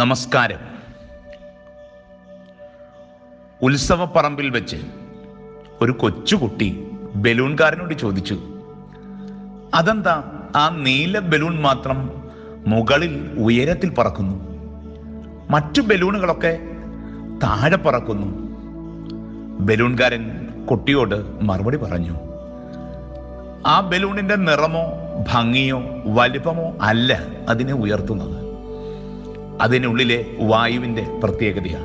നമസ്കാരം ഉത്സവപ്പറമ്പിൽ വെച്ച് ഒരു കൊച്ചുകുട്ടി ബലൂൺകാരനോട് ചോദിച്ചു അതെന്താ ആ നീല ബലൂൺ മാത്രം മുകളിൽ ഉയരത്തിൽ പറക്കുന്നു മറ്റു ബലൂണുകളൊക്കെ താഴെ പറക്കുന്നു ബലൂൺകാരൻ കുട്ടിയോട് മറുപടി പറഞ്ഞു ആ ബലൂണിന്റെ നിറമോ ഭംഗിയോ വലിപ്പമോ അല്ല അതിനെ ഉയർത്തുന്നത് അതിനുള്ളിലെ വായുവിന്റെ പ്രത്യേകതയാണ്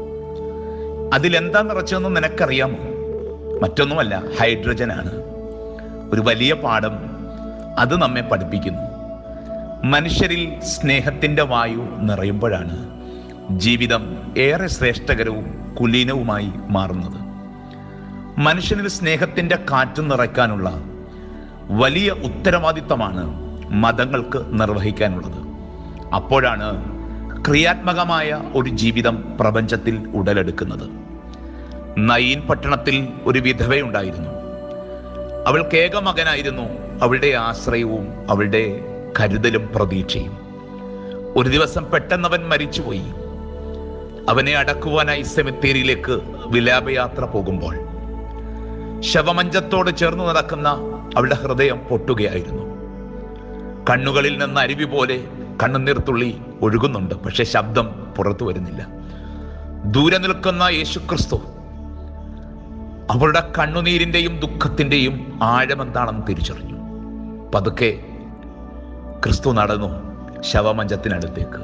അതിലെന്താ നിറച്ചതെന്ന് നിനക്കറിയാമോ മറ്റൊന്നുമല്ല ഹൈഡ്രജനാണ് ഒരു വലിയ പാഠം അത് നമ്മെ പഠിപ്പിക്കുന്നു മനുഷ്യരിൽ സ്നേഹത്തിന്റെ വായു നിറയുമ്പോഴാണ് ജീവിതം ഏറെ ശ്രേഷ്ഠകരവും കുലീനവുമായി മാറുന്നത് മനുഷ്യനിൽ സ്നേഹത്തിന്റെ കാറ്റ് നിറയ്ക്കാനുള്ള വലിയ ഉത്തരവാദിത്തമാണ് മതങ്ങൾക്ക് നിർവഹിക്കാനുള്ളത് അപ്പോഴാണ് ക്രിയാത്മകമായ ഒരു ജീവിതം പ്രപഞ്ചത്തിൽ ഉടലെടുക്കുന്നത് നയീൻ പട്ടണത്തിൽ ഒരു വിധവയുണ്ടായിരുന്നു അവൾക്ക് ഏക മകനായിരുന്നു അവളുടെ ആശ്രയവും അവളുടെ കരുതലും പ്രതീക്ഷയും ഒരു ദിവസം പെട്ടെന്നവൻ മരിച്ചുപോയി അവനെ അടക്കുവാനായി സെമിത്തേരിയിലേക്ക് വിലാപയാത്ര പോകുമ്പോൾ ശവമഞ്ചത്തോട് ചേർന്ന് നടക്കുന്ന അവളുടെ ഹൃദയം പൊട്ടുകയായിരുന്നു കണ്ണുകളിൽ നിന്ന് അരുവി പോലെ കണ്ണുനീർത്തുള്ളി ഒഴുകുന്നുണ്ട് പക്ഷെ ശബ്ദം പുറത്തു വരുന്നില്ല ദൂരെ നിൽക്കുന്ന യേശുക്രിസ്തു അവളുടെ കണ്ണുനീരിന്റെയും ദുഃഖത്തിന്റെയും ആഴമെന്താണെന്ന് തിരിച്ചറിഞ്ഞു പതുക്കെ ക്രിസ്തു നടന്നു ശവമഞ്ചത്തിനടുത്തേക്ക്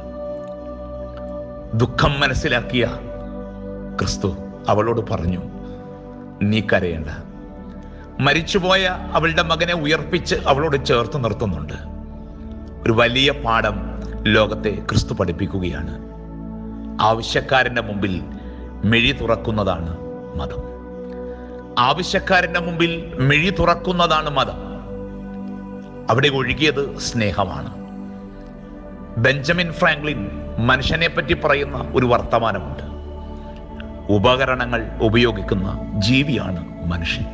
ദുഃഖം മനസ്സിലാക്കിയ ക്രിസ്തു അവളോട് പറഞ്ഞു നീ കരയേണ്ട മരിച്ചുപോയ അവളുടെ മകനെ ഉയർപ്പിച്ച് അവളോട് ചേർത്ത് നിർത്തുന്നുണ്ട് ഒരു വലിയ പാഠം ലോകത്തെ ക്രിസ്തു പഠിപ്പിക്കുകയാണ് ആവശ്യക്കാരന്റെ മുമ്പിൽ മിഴി തുറക്കുന്നതാണ് മതം ആവശ്യക്കാരന്റെ മുമ്പിൽ മിഴി തുറക്കുന്നതാണ് മതം അവിടെ ഒഴുകിയത് സ്നേഹമാണ് ബെഞ്ചമിൻ ഫ്രാങ്ക്ലിൻ മനുഷ്യനെ പറ്റി പറയുന്ന ഒരു വർത്തമാനമുണ്ട് ഉപകരണങ്ങൾ ഉപയോഗിക്കുന്ന ജീവിയാണ് മനുഷ്യൻ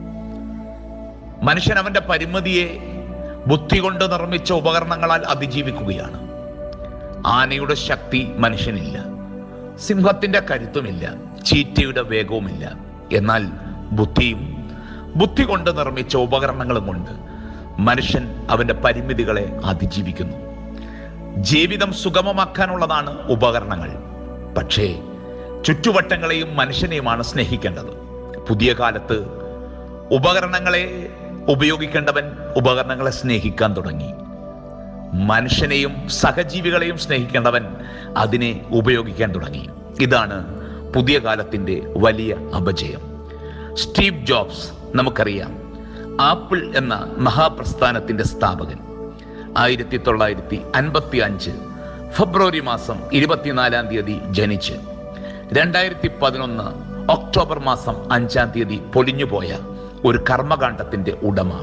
മനുഷ്യൻ അവന്റെ പരിമിതിയെ ബുദ്ധി കൊണ്ട് നിർമ്മിച്ച ഉപകരണങ്ങളാൽ അതിജീവിക്കുകയാണ് ആനയുടെ ശക്തി മനുഷ്യനില്ല സിംഹത്തിന്റെ കരുത്തുമില്ല ചീറ്റയുടെ വേഗവുമില്ല എന്നാൽ ബുദ്ധിയും ബുദ്ധി കൊണ്ട് നിർമ്മിച്ച ഉപകരണങ്ങളും കൊണ്ട് മനുഷ്യൻ അവന്റെ പരിമിതികളെ അതിജീവിക്കുന്നു ജീവിതം സുഗമമാക്കാനുള്ളതാണ് ഉപകരണങ്ങൾ പക്ഷേ ചുറ്റുവട്ടങ്ങളെയും മനുഷ്യനെയുമാണ് സ്നേഹിക്കേണ്ടത് പുതിയ കാലത്ത് ഉപകരണങ്ങളെ ഉപയോഗിക്കേണ്ടവൻ ഉപകരണങ്ങളെ സ്നേഹിക്കാൻ തുടങ്ങി മനുഷ്യനെയും സഹജീവികളെയും സ്നേഹിക്കേണ്ടവൻ അതിനെ ഉപയോഗിക്കാൻ തുടങ്ങി ഇതാണ് പുതിയ കാലത്തിന്റെ വലിയ അപജയം സ്റ്റീവ് ജോബ്സ് നമുക്കറിയാം ആപ്പിൾ എന്ന മഹാപ്രസ്ഥാനത്തിന്റെ സ്ഥാപകൻ ആയിരത്തി തൊള്ളായിരത്തി അൻപത്തി അഞ്ച് ഫെബ്രുവരി മാസം ഇരുപത്തിനാലാം തീയതി ജനിച്ച് രണ്ടായിരത്തി പതിനൊന്ന് ഒക്ടോബർ മാസം അഞ്ചാം തീയതി പൊലിഞ്ഞുപോയ ഒരു കർമ്മകാണ്ഡത്തിന്റെ ഉടമ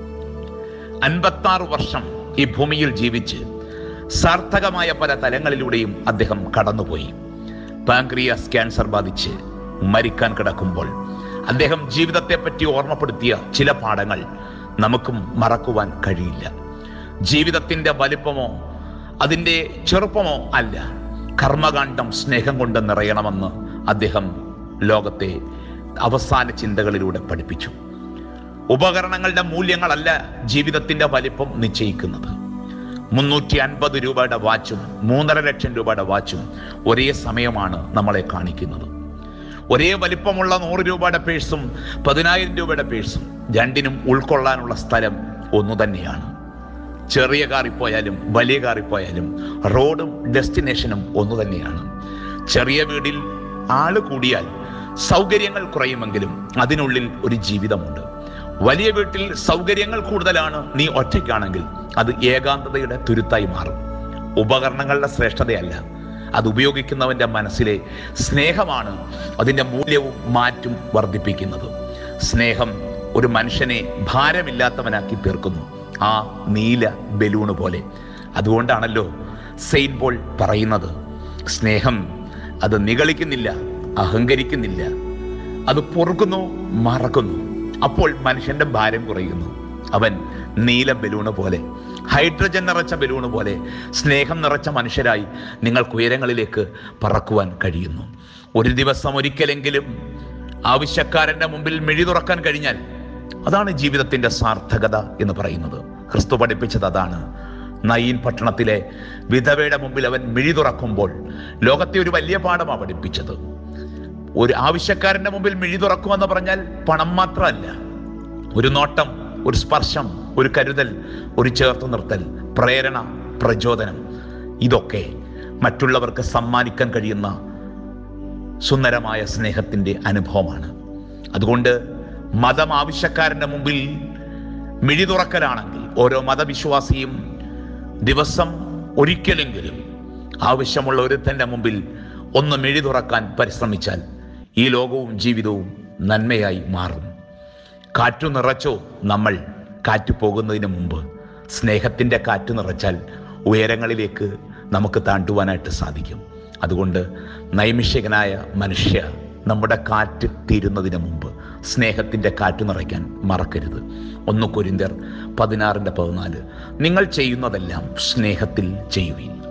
അൻപത്താറ് വർഷം ഈ ഭൂമിയിൽ ജീവിച്ച് സാർത്ഥകമായ പല തലങ്ങളിലൂടെയും അദ്ദേഹം കടന്നുപോയി പാങ്ക്രിയാസ് ക്യാൻസർ ബാധിച്ച് മരിക്കാൻ കിടക്കുമ്പോൾ അദ്ദേഹം ജീവിതത്തെപ്പറ്റി ഓർമ്മപ്പെടുത്തിയ ചില പാഠങ്ങൾ നമുക്കും മറക്കുവാൻ കഴിയില്ല ജീവിതത്തിന്റെ വലിപ്പമോ അതിൻ്റെ ചെറുപ്പമോ അല്ല കർമ്മകാന്ഡം സ്നേഹം കൊണ്ട് നിറയണമെന്ന് അദ്ദേഹം ലോകത്തെ അവസാന ചിന്തകളിലൂടെ പഠിപ്പിച്ചു ഉപകരണങ്ങളുടെ മൂല്യങ്ങളല്ല ജീവിതത്തിന്റെ വലിപ്പം നിശ്ചയിക്കുന്നത് മുന്നൂറ്റി അൻപത് രൂപയുടെ വാച്ചും മൂന്നര ലക്ഷം രൂപയുടെ വാച്ചും ഒരേ സമയമാണ് നമ്മളെ കാണിക്കുന്നത് ഒരേ വലിപ്പമുള്ള നൂറ് രൂപയുടെ പേഴ്സും പതിനായിരം രൂപയുടെ പേഴ്സും രണ്ടിനും ഉൾക്കൊള്ളാനുള്ള സ്ഥലം ഒന്നു തന്നെയാണ് ചെറിയ കാറിൽ പോയാലും വലിയ കാറിൽ പോയാലും റോഡും ഡെസ്റ്റിനേഷനും ഒന്നു തന്നെയാണ് ചെറിയ വീടിൽ ആള് കൂടിയാൽ സൗകര്യങ്ങൾ കുറയുമെങ്കിലും അതിനുള്ളിൽ ഒരു ജീവിതമുണ്ട് വലിയ വീട്ടിൽ സൗകര്യങ്ങൾ കൂടുതലാണ് നീ ഒറ്റയ്ക്കാണെങ്കിൽ അത് ഏകാന്തതയുടെ തുരുത്തായി മാറും ഉപകരണങ്ങളുടെ ശ്രേഷ്ഠതയല്ല അത് ഉപയോഗിക്കുന്നവന്റെ മനസ്സിലെ സ്നേഹമാണ് അതിൻ്റെ മൂല്യവും മാറ്റും വർദ്ധിപ്പിക്കുന്നത് സ്നേഹം ഒരു മനുഷ്യനെ ഭാരമില്ലാത്തവനാക്കി തീർക്കുന്നു ആ നീല ബലൂണ് പോലെ അതുകൊണ്ടാണല്ലോ സെയിൻ പോൾ പറയുന്നത് സ്നേഹം അത് നിഗളിക്കുന്നില്ല അഹങ്കരിക്കുന്നില്ല അത് പൊറുക്കുന്നു മറക്കുന്നു അപ്പോൾ മനുഷ്യന്റെ ഭാരം കുറയുന്നു അവൻ നീല ബലൂണ് പോലെ ഹൈഡ്രജൻ നിറച്ച ബലൂണ് പോലെ സ്നേഹം നിറച്ച മനുഷ്യരായി നിങ്ങൾക്ക് ഉയരങ്ങളിലേക്ക് പറക്കുവാൻ കഴിയുന്നു ഒരു ദിവസം ഒരിക്കലെങ്കിലും ആവശ്യക്കാരന്റെ മുമ്പിൽ മിഴി തുറക്കാൻ കഴിഞ്ഞാൽ അതാണ് ജീവിതത്തിന്റെ സാർത്ഥകത എന്ന് പറയുന്നത് ക്രിസ്തു പഠിപ്പിച്ചത് അതാണ് നയീൻ പട്ടണത്തിലെ വിധവയുടെ മുമ്പിൽ അവൻ മിഴി തുറക്കുമ്പോൾ ലോകത്തെ ഒരു വലിയ പാഠമാണ് പഠിപ്പിച്ചത് ഒരു ആവശ്യക്കാരന്റെ മുമ്പിൽ മിഴി തുറക്കുമെന്ന് പറഞ്ഞാൽ പണം മാത്രമല്ല ഒരു നോട്ടം ഒരു സ്പർശം ഒരു കരുതൽ ഒരു ചേർത്ത് നിർത്തൽ പ്രേരണ പ്രചോദനം ഇതൊക്കെ മറ്റുള്ളവർക്ക് സമ്മാനിക്കാൻ കഴിയുന്ന സുന്ദരമായ സ്നേഹത്തിൻ്റെ അനുഭവമാണ് അതുകൊണ്ട് മതം ആവശ്യക്കാരൻ്റെ മുമ്പിൽ മിഴി തുറക്കലാണെങ്കിൽ ഓരോ മതവിശ്വാസിയും ദിവസം ഒരിക്കലെങ്കിലും ആവശ്യമുള്ള ഒരുത്തൻ്റെ മുമ്പിൽ ഒന്ന് മിഴി തുറക്കാൻ പരിശ്രമിച്ചാൽ ഈ ലോകവും ജീവിതവും നന്മയായി മാറും കാറ്റു നിറച്ചോ നമ്മൾ കാറ്റു പോകുന്നതിന് മുമ്പ് സ്നേഹത്തിൻ്റെ കാറ്റു നിറച്ചാൽ ഉയരങ്ങളിലേക്ക് നമുക്ക് താണ്ടുവാനായിട്ട് സാധിക്കും അതുകൊണ്ട് നൈമിഷികനായ മനുഷ്യ നമ്മുടെ കാറ്റ് തീരുന്നതിന് മുമ്പ് സ്നേഹത്തിൻ്റെ കാറ്റു നിറയ്ക്കാൻ മറക്കരുത് ഒന്ന് കൊരിന്തർ പതിനാറിൻ്റെ പതിനാല് നിങ്ങൾ ചെയ്യുന്നതെല്ലാം സ്നേഹത്തിൽ ചെയ്യുവിൻ